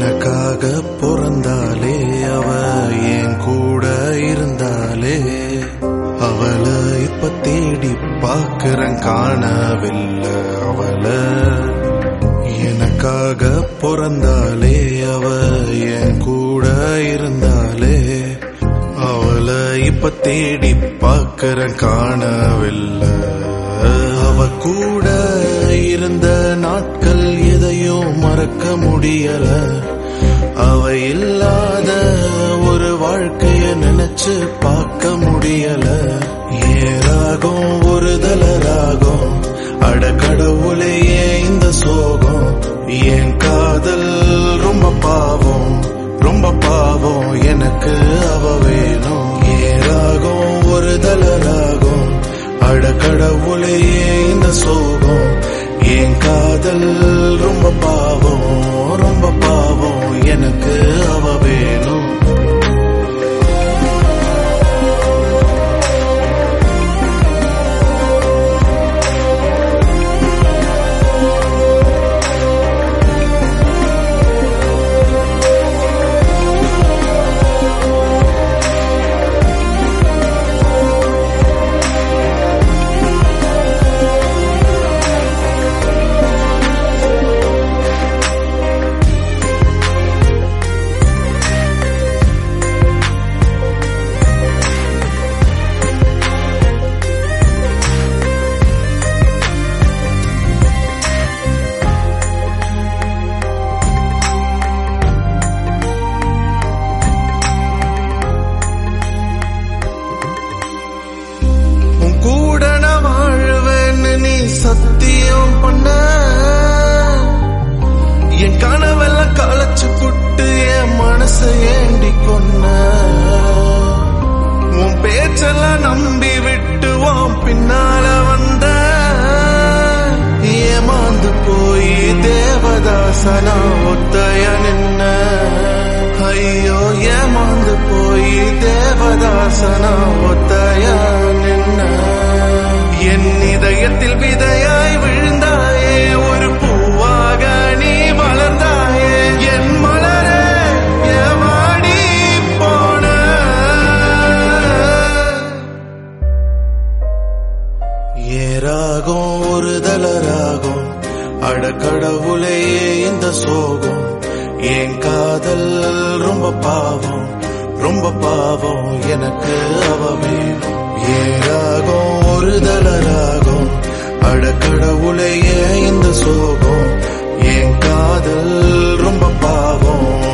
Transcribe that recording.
எனக்காக பிறந்தாலே அவ என் கூட இருந்தாலே அவளை இப்ப தேடி பார்க்கிறேன் காணவில்லை அவளை எனக்காக பிறந்தாலே அவ என் கூட இருந்தாலே அவளை இப்ப தேடி பார்க்கிறேன் காணவில்லை அவ கூட இருந்த நாட்கள் எதையும் மறக்க முடியல அவ இல்லாத ஒரு வாழ்க்கைய நினைச்சு பார்க்க முடியல ஏராகும் ஒரு தலராகும் அட கடவுளே ஏன் இந்த சோகம் என் காதல் ரொம்ப பாவம் ரொம்ப பாவம் எனக்கு அவ வேணும் ஏராகும் ஒரு தலராகும் அட கடவுளே ஏன் இந்த சோகம் என் காதல் ரொம்ப பாவம் ரொம்ப பாவம் எனக்கு அவ வேணும் உன் கூட நான் வாழ்வேன்னு நீ சத்தியம் பண்ண என் கனவெல்லாம் களைச்சு புட்டு என் மனச ஏண்டி கொன்ன உன் பேச்செல்லாம் நம்பி விட்டு உன் பின்னால வந்த ஏமாந்து போய் தேவதாசனா ஒத்தைய நின்ன ஐயோ ஏமாந்து போய் தேவதாசனா ஒத்தைய நின்ன என் இதயத்தில் விதையாய் விழுந்தாயே ஒரு பூவாக நீ வளர்ந்தாயே என் மலரே ஏமாடி போன ஏராகும் ஒரு தலராகும் அட கடவுளே இந்த சோகம் என் காதல் ரொம்ப பாவம் ரொம்ப பாவம் எனக்கு அவ வேணும் ஏராகும் ஒரு தலராகும் அட கடவுளே இந்த சோகம் என் காதல் ரொம்ப பாவம்